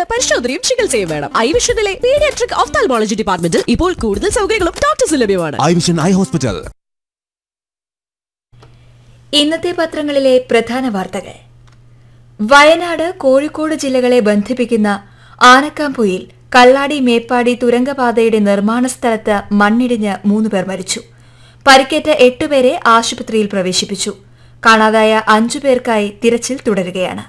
സമയത്ത് പരിശോധനയും ചികിത്സയും വേണം ഐവിഷനിലെ പീഡിയാട്രിക് ഓഫ്താൽമോളജി ഡിപ്പാർട്ട്മെന്റിൽ ഇപ്പോൾ കൂടുതൽ സൗകര്യങ്ങളും ഡോക്ടേഴ്സ് ലഭ്യമാണ് ഐ വിഷൻ ഐ ഹോസ്പിറ്റൽ ഇന്നത്തെ പത്രങ്ങളിലെ പ്രധാന വാർത്തകൾ വയനാട് കോഴിക്കോട് ജില്ലകളെ ബന്ധിപ്പിക്കുന്ന ആനക്കാംപൊയിൽ കള്ളാടി മേപ്പാടി തുരങ്കപാതയുടെ നിർമ്മാണ സ്ഥലത്ത് മണ്ണിടിഞ്ഞ് മൂന്നുപേർ മരിച്ചു പരിക്കേറ്റ എട്ടുപേരെ ആശുപത്രിയിൽ പ്രവേശിപ്പിച്ചു കാണാതായ അഞ്ചുപേർക്കായി തിരച്ചിൽ തുടരുകയാണ്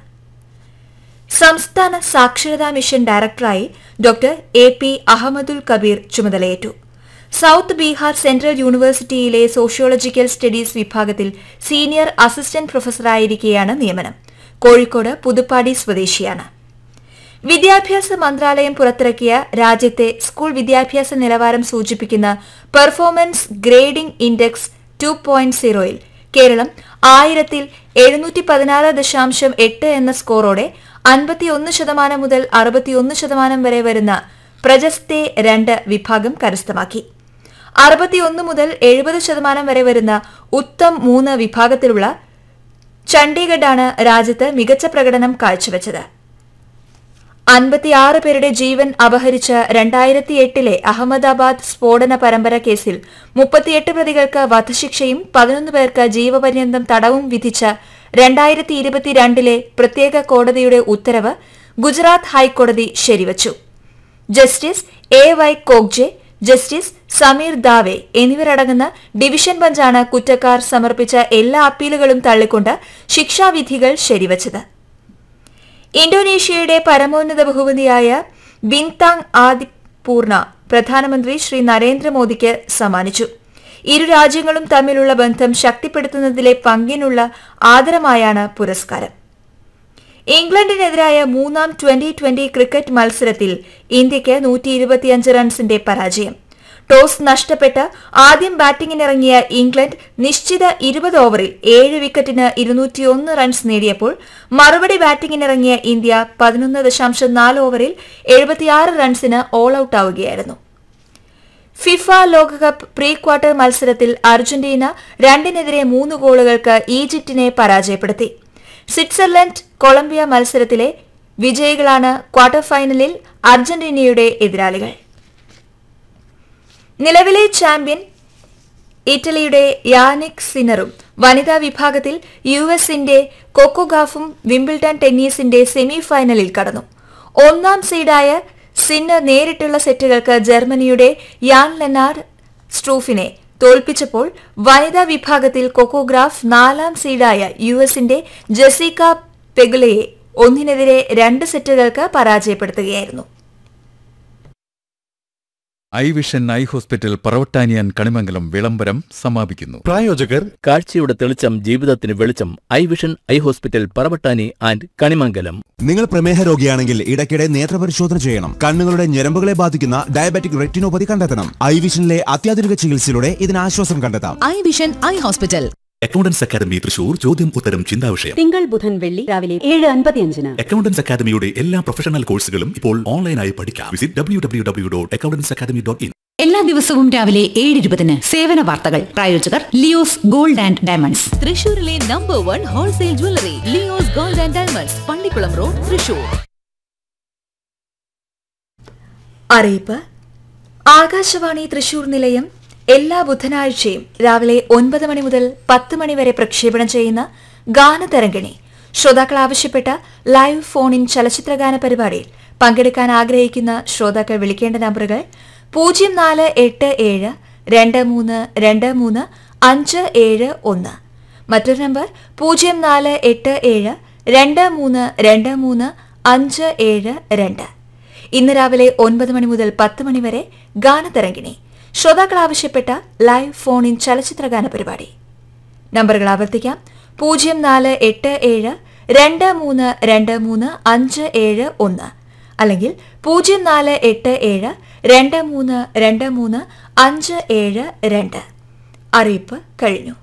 സംസ്ഥാന സാക്ഷരതാ മിഷൻ ഡയറക്ടറായി doctor A P Ahammadul Kabeer ചുമതലയേറ്റു സൌത്ത് ബീഹാർ സെൻട്രൽ യൂണിവേഴ്സിറ്റിയിലെ സോഷ്യോളജിക്കൽ സ്റ്റഡീസ് വിഭാഗത്തിൽ സീനിയർ അസിസ്റ്റന്റ് പ്രൊഫസറായിരിക്കെയാണ് നിയമനം കോഴിക്കോട് പുതുപ്പാടി സ്വദേശിയാണ് വിദ്യാഭ്യാസ മന്ത്രാലയം പുറത്തിറക്കിയ രാജ്യത്തെ സ്കൂൾ വിദ്യാഭ്യാസ നിലവാരം സൂചിപ്പിക്കുന്ന performance grading index two point സീറോയിൽ കേരളം ആയിരത്തിൽ എഴുന്നൂറ്റി പതിനാറ് ദശാംശം എട്ട് എന്ന സ്കോറോടെ അൻപത്തിയൊന്ന് ശതമാനം മുതൽ അറുപത്തിയൊന്ന് ശതമാനം വരെ വരുന്ന പ്രജസ്തെ രണ്ട് വിഭാഗം കരസ്ഥമാക്കി അറുപത്തിയൊന്ന് മുതൽ എഴുപത് ശതമാനം വരെ വരുന്ന ഉത്തം മൂന്ന് വിഭാഗത്തിലുള്ള ചണ്ഡീഗഡാണ് രാജ്യത്ത് മികച്ച പ്രകടനം കാഴ്ചവെച്ചത് അൻപത്തിയാറ് പേരുടെ ജീവൻ അപഹരിച്ച രണ്ടായിരത്തി എട്ടിലെ അഹമ്മദാബാദ് സ്ഫോടന പരമ്പര കേസിൽ മുപ്പത്തിയെട്ട് പ്രതികൾക്ക് വധശിക്ഷയും പതിനൊന്ന് പേർക്ക് ജീവപര്യന്തം തടവും വിധിച്ച രണ്ടായിരത്തി ഇരുപത്തിരണ്ടിലെ പ്രത്യേക കോടതിയുടെ ഉത്തരവ് ഗുജറാത്ത് ഹൈക്കോടതി ശരിവച്ചു justice A Y Kogje justice Sameer Dave എന്നിവരടങ്ങുന്ന ഡിവിഷൻ ബെഞ്ചാണ് കുറ്റക്കാർ സമർപ്പിച്ച എല്ലാ അപ്പീലുകളും തള്ളിക്കൊണ്ട് ശിക്ഷാവിധികൾ ശരിവച്ചത് ഇന്തോനേഷ്യയുടെ പരമോന്നത ബഹുമതിയായ ബിൻതാങ് ആദിപൂർണ പ്രധാനമന്ത്രി ശ്രീ നരേന്ദ്രമോദിക്ക് സമ്മാനിച്ചു ഇരു രാജ്യങ്ങളും തമ്മിലുള്ള ബന്ധം ശക്തിപ്പെടുത്തുന്നതിലെ പങ്കിനുള്ള ആദരമായാണ് പുരസ്കാരം ഇംഗ്ലണ്ടിനെതിരായ മൂന്നാം ട്വന്റി ട്വന്റി ക്രിക്കറ്റ് മത്സരത്തിൽ ഇന്ത്യയ്ക്ക് നൂറ്റി ഇരുപത്തിയഞ്ച് റൺസിന്റെ പരാജയം ടോസ് നഷ്ടപ്പെട്ട് ആദ്യം ബാറ്റിംഗിനിറങ്ങിയ ഇംഗ്ലണ്ട് നിശ്ചിത ഇരുപത് ഓവറിൽ ഏഴ് വിക്കറ്റിന് ഇരുന്നൂറ്റിയൊന്ന് റൺസ് നേടിയപ്പോൾ മറുപടി ബാറ്റിംഗിനിറങ്ങിയ ഇന്ത്യ പതിനൊന്ന് ദശാംശം നാല് ഓവറിൽ എഴുപത്തിയാറ് റൺസിന് ഓൾ ഔട്ട് ആവുകയായിരുന്നു ഫിഫ ലോകകപ്പ് പ്രീ ക്വാർട്ടർ മത്സരത്തിൽ അർജന്റീന രണ്ടിനെതിരെ മൂന്ന് ഗോളുകൾക്ക് ഈജിപ്തിനെ പരാജയപ്പെടുത്തി സ്വിറ്റ്സർലൻഡ് കൊളംബിയ മത്സരത്തിലെ വിജയികളാണ് ക്വാർട്ടർ ഫൈനലിൽ അർജന്റീനയുടെ എതിരാളികൾ നിലവിലെ ചാമ്പ്യൻ ഇറ്റലിയുടെ യാനിക് സിനറും വനിതാ വിഭാഗത്തിൽ യു എസിന്റെ കൊക്കോഗാഫും വിംബിൾട്ടൺ ടെന്നീസിന്റെ സെമി ഫൈനലിൽ കടന്നു ഒന്നാം സീഡായ സിന്നർ നേരിട്ടുള്ള സെറ്റുകൾക്ക് ജർമ്മനിയുടെ യാൻ ലെനാർഡ് സ്ട്രൂഫിനെ തോൽപ്പിച്ചപ്പോൾ വനിതാ വിഭാഗത്തിൽ കൊക്കോഗ്രാഫ് നാലാം സീഡായ യു എസിന്റെ ജസീക പെഗുലയെ ഒന്നിനെതിരെ രണ്ട് സെറ്റുകൾക്ക് പരാജയപ്പെടുത്തുകയായിരുന്നു ഐ വിഷൻ ഐ ഹോസ്പിറ്റൽ പറവട്ടാനിയാൻ കണിമംഗലം വിളംബരം സമാപിക്കുന്നു പ്രായോജകർ കാഴ്ചയുടെ തെളിച്ചം ജീവിതത്തിന് വെളിച്ചം eye vision eye hospital Paravattani and Kanimangalam നിങ്ങൾ പ്രമേഹ രോഗിയാണെങ്കിൽ ഇടയ്ക്കിടെ നേത്രപരിശോധന ചെയ്യണം കണ്ണുകളുടെ ഞരമ്പുകളെ ബാധിക്കുന്ന ഡയബറ്റിക് റെറ്റിനോപ്പതി കണ്ടെത്തണം ഐ വിഷനിലെ അത്യാധുനിക ചികിത്സയിലൂടെ ഇതിന് ആശ്വാസം കണ്ടെത്താം eye vision eye hospital accountants academy Thrissur ചോദ്യം ഉത്തരം ചിന്താ വിഷയം തിങ്കൾ ബുധൻ വെള്ളി രാവിലെ ഏഴ് അൻപത്തിയഞ്ചിന് അക്കൗണ്ടൻസ് അക്കാദമിയുടെ എല്ലാ പ്രൊഫഷണൽ കോഴ്സുകളും ഇപ്പോൾ ഓൺലൈനായി പഠിക്കാം visit W W W dot accountants academy dot in എല്ലാ ദിവസവും രാവിലെ ഏഴ് ഇരുപതിന് സേവന വാർത്തകൾ പ്രായോജകർ ലിയോസ് ഗോൾഡ് ആൻഡ് ഡയമണ്ട്സ് തൃശൂരിലെ number one wholesale jewellery Leo's gold and diamonds Pallikulam road Thrissur അറിയിപ്പ് ആകാശവാണി തൃശൂർ നിലയം എല്ലാ ബുധനാഴ്ചയും രാവിലെ ഒൻപത് മണി മുതൽ പത്ത് മണി വരെ പ്രക്ഷേപണം ചെയ്യുന്ന ഗാനതരംഗിണി ശ്രോതാക്കൾ ആവശ്യപ്പെട്ട ലൈവ് ഫോൺ ഇൻ ചലച്ചിത്രഗാന പരിപാടിയിൽ പങ്കെടുക്കാൻ ആഗ്രഹിക്കുന്ന ശ്രോതാക്കൾ വിളിക്കേണ്ട നമ്പറുകൾ പൂജ്യം നാല് എട്ട് ഏഴ് രണ്ട് മൂന്ന് രണ്ട് മൂന്ന് അഞ്ച് ഏഴ് ഒന്ന് മറ്റൊരു നമ്പർ പൂജ്യം നാല് എട്ട് ഏഴ് രണ്ട് മൂന്ന് രണ്ട് മൂന്ന് അഞ്ച് ഏഴ് രണ്ട് ഇന്ന് രാവിലെ ഒൻപത് മണി മുതൽ പത്ത് മണി വരെ ഗാനതരംഗിണി ശ്രോതാക്കൾ ആവശ്യപ്പെട്ട ലൈവ് ഫോൺ ഇൻ ചലച്ചിത്രഗാന പരിപാടി നമ്പറുകൾ ആവർത്തിക്കാം പൂജ്യം നാല് എട്ട് ഏഴ് രണ്ട് മൂന്ന് രണ്ട് മൂന്ന് അഞ്ച് ഏഴ് ഒന്ന് അല്ലെങ്കിൽ പൂജ്യം നാല് എട്ട് ഏഴ് രണ്ട് മൂന്ന് രണ്ട് മൂന്ന് അഞ്ച് ഏഴ് രണ്ട് അറിയിപ്പ് കഴിഞ്ഞു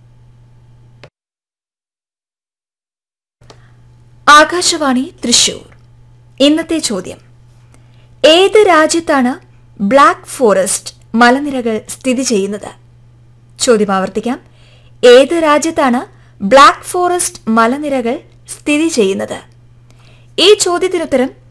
ആകാശവാണി തൃശൂർ ഇന്നത്തെ ചോദ്യം ഏത് രാജ്യത്താണ് ബ്ലാക്ക് ഫോറസ്റ്റ് മലനിരകൾ സ്ഥിതി ചെയ്യുന്നത് ചോദ്യം ആവർത്തിക്കാം ഏത് രാജ്യത്താണ് ബ്ലാക്ക് ഫോറസ്റ്റ് മലനിരകൾ സ്ഥിതി ചെയ്യുന്നത് ഈ ചോദ്യത്തിനുത്തരം